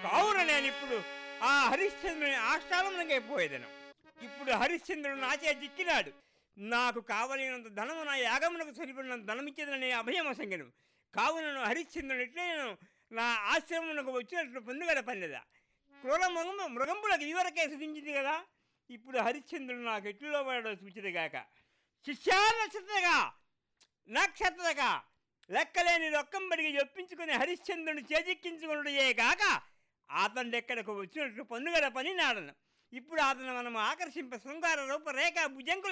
కావున నేను ఇప్పుడు ఆ హరిశ్చంద్రుని ఆస్థానంలోకి పోయేదను ఇప్పుడు హరిశ్చంద్రుడు నాచే దిక్కినాడు నాకు కావలసినంత ధనము నా యాగమునకు సరిపడినంత ధనమిచ్చేదని అభయం సంగను కావున హరిశ్చంద్రుడు ఎట్లయినా నా ఆశ్రమమునకు వచ్చినట్లు పొందుగల పనిలేదా క్రూర మృగము మృగంపులకు ఇదివరకే సూచించింది కదా ఇప్పుడు హరిశ్చంద్రుడు నాకు ఎట్లో పడో సూచితగాక శిష్యా నక్షత్రగా నక్షత్రగా లెక్కలేని రొక్కంబడికి ఒప్పించుకుని హరిశ్చంద్రుని చేజిక్కించుకున్నయే కాక అతను ఎక్కడకు వచ్చినట్లు పొందుగల పని నాడను ఇప్పుడు అతను మనం ఆకర్షింప శృంగార రూప రేఖ భుజంకుల